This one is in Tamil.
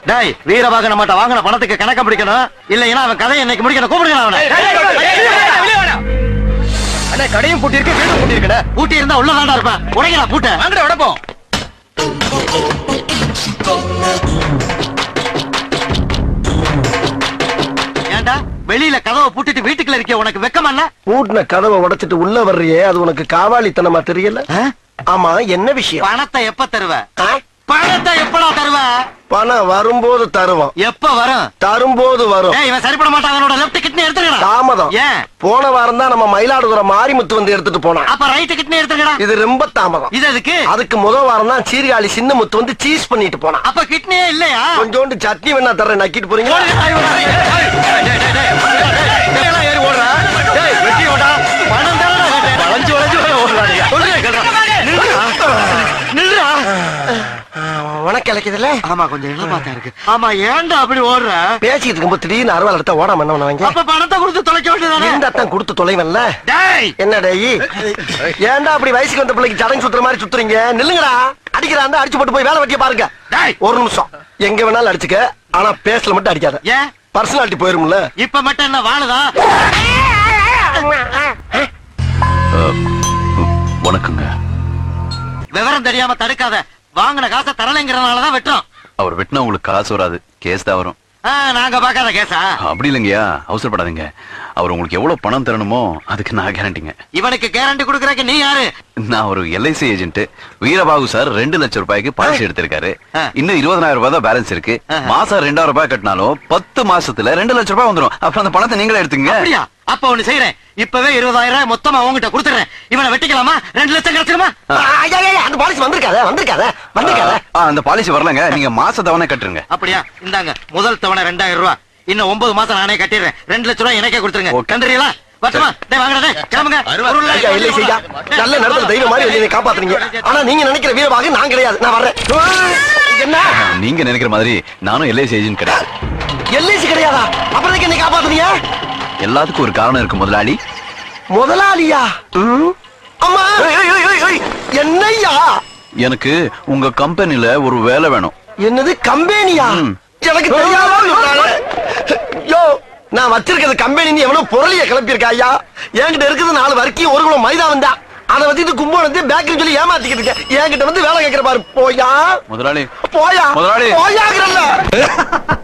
டேய் வீரபாக நம்மகிட்ட வாங்கின பணத்துக்கு கணக்க பிடிக்கணும் இல்லைன்னா அவன் கதையை இன்னைக்கு முடிக்கணும் கூப்பிடுங்க அவனை அண்ணா கடையும் பூட்டி இருக்கு வீடும் பூட்டி இருக்குண்ணே பூட்டி இருந்தா உள்ளதாண்டா இருப்பேன் உடைங்களா பூட்ட வாங்கடா உடப்போம் ஏன்டா வெளியில கதவை பூட்டிட்டு வீட்டுக்குள்ள இருக்கிய உனக்கு வெக்கமா இல்ல பூட்டின கதவை உடைச்சிட்டு உள்ள வர்றியே அது உனக்கு காவாலித்தனமா தெரியல ஆமா என்ன விஷயம் பணத்தை எப்ப தருவ ஆ? பணத்தை எப்படா தருவ பணம் வரும்போது தருவோம் எப்ப வரும் தரும்போது வரும் ஏய் இவன் சரிப்பட மாட்டான் அவனோட லெஃப்ட் கிட்னி எடுத்துக்கடா தாமதம் ஏன் போன வாரம் தான் நம்ம மயிலாடுதுறை மாரிமுத்து வந்து எடுத்துட்டு போனான் அப்ப ரைட் கிட்னி எடுத்துக்கடா இது ரொம்ப தாமதம் இது எதுக்கு அதுக்கு முதல் வாரம் தான் சீர்காழி சின்ன முத்து வந்து சீஸ் பண்ணிட்டு போனான் அப்ப கிட்னியே இல்லையா கொஞ்சோண்டு சட்னி வேணா தர்றேன் நக்கிட்டு போறீங்களா பணம் தானடா கேட்டேன். வளைஞ்சு வளைஞ்சு வேற ஓடுறானுங்க. சொல்லுங்க, கேளுடா. நில்லுடா. நில்லுடா. உனக்கு இழைக்குதுல்ல ஆமா கொஞ்சம் இளமாத்தா இருக்கு ஆமா ஏன்டா அப்படி ஓடுற பேசிட்டு இருக்கும்போது திடீர்னு அறுவாள் எடுத்தா ஓடாம என்ன பண்ணுவாங்க அப்ப பணத்தை கொடுத்து தொலைக்க வேண்டியதானே இருந்தா தான் கொடுத்து தொலைவன்ல டேய் என்ன டேய் ஏன்டா அப்படி வயசுக்கு வந்த பிள்ளைக்கு சடங்கு சுத்துற மாதிரி சுத்துறீங்க நில்லுங்கடா அடிக்கிறாண்டா அடிச்சு போட்டு போய் வேலை வெட்டிய பாருங்க டேய். ஒரு நிமிஷம் எங்க வேணாலும் அடிச்சுக்க ஆனா பேசல மட்டும் அடிக்காத ஏன் பர்சனாலிட்டி போயிரும்ல இப்ப மட்டும் என்ன வாழுதா வணக்கங்க விவரம் தெரியாம தடுக்காத வாங்கின காசை தரலைங்கிறதுனாலதான் வெட்டுறோம் அவர் வெட்டினா உங்களுக்கு காசு வராது கேஸ் தான் வரும் ஆ, நாங்க பாக்காத கேசா அப்படி இல்லைங்கய்யா அவசரப்படாதீங்க அவர் உங்களுக்கு எவ்வளவு பணம் தரணுமோ அதுக்கு நான் கேரண்டிங்க இவனுக்கு கேரண்டி குடுக்கறக்கு நீ யாரு நான் ஒரு எல்ஐசி ஏஜென்ட் வீரபாகு சார் ரெண்டு லட்சம் ரூபாய்க்கு பாலிசி எடுத்திருக்காரு ஆ. இன்னும் இருபதனாயிரம் ரூபாய் தான் பேலன்ஸ் இருக்கு ஆஹா. மாசம் ரெண்டாயிரம் ரூபாய் கட்டினாலும் பத்து மாசத்துல ரெண்டு லட்சம் ரூபாய் வந்துரும் அப்புறம் அந்த பணத்தை நீங்களே எடுத்துங்க அப்படியா அப்ப ஒண்ணு செய்யறேன் இப்பவே இருபதாயிரம் ரூபாய் மொத்தமா உங்ககிட்ட கொடுத்துறேன் இவனை வெட்டிக்கலாமா ரெண்டு லட்சம் கிடைச்சிருமா ஐயா, ஐயா, அந்த பாலிசி வந்திருக்காத வந்திருக்காத வந்திருக்காத ஆ, அந்த பாலிசி வரலங்க நீங்க மாச தவணை கட்டுருங்க அப்படியா இந்தாங்க முதல் தவணை ரெண்டாயிரம் ரூபாய் இன்னும் ஒன்பது மாசம் நானே கட்டிடுறேன் ரெண்டு லட்சம் ரூபாய் எனக்கே கொடுத்துருங்க ஓகே. கண்டுறீங்களா வரட்டுமா டேய் வாங்கடா டேய் கிளம்புங்க ஒரு ஐயா இல்லை செய்யா நல்ல நடத்துல தெய்வம் மாதிரி என்னை காப்பாத்துறீங்க ஆனா நீங்க நினைக்கிற வீரபாக நான் கிடையாது நான் வர்றேன் என்ன நீங்க நினைக்கிற மாதிரி நானும் எல்ஐசி ஏஜென்ட் கிடையாது எல்ஐசி கிடையாதா அப்புறம் எதுக்கு என்னை காப்பாத்துறீங்க எல்லாத்துக்கும் ஒரு காரணம் இருக்கு முதலாளி முதலாளியா அம்மா என்னய்யா எனக்கு உங்க கம்பெனில ஒரு வேலை வேணும் என்னது கம்பெனியா ம். எனக்கு தெரியாம சொல்றாங்க. யோ நான் வச்சிருக்கிறது கம்பெனி எவ்வளவு பொருளிய கிளப்பியிருக்கா ஐயா என்கிட்ட இருக்குது நாலு வரைக்கும் ஒரு குளம் மைதா வந்தா அதை வச்சுட்டு கும்போணத்து பேக்கரி சொல்லி ஏமாத்திக்கிட்டு இருக்கேன் என்கிட்ட வந்து வேலை கேட்கிற பாரு போயா முதலாளி போயா முதலாளி. போயாங்கிறல்ல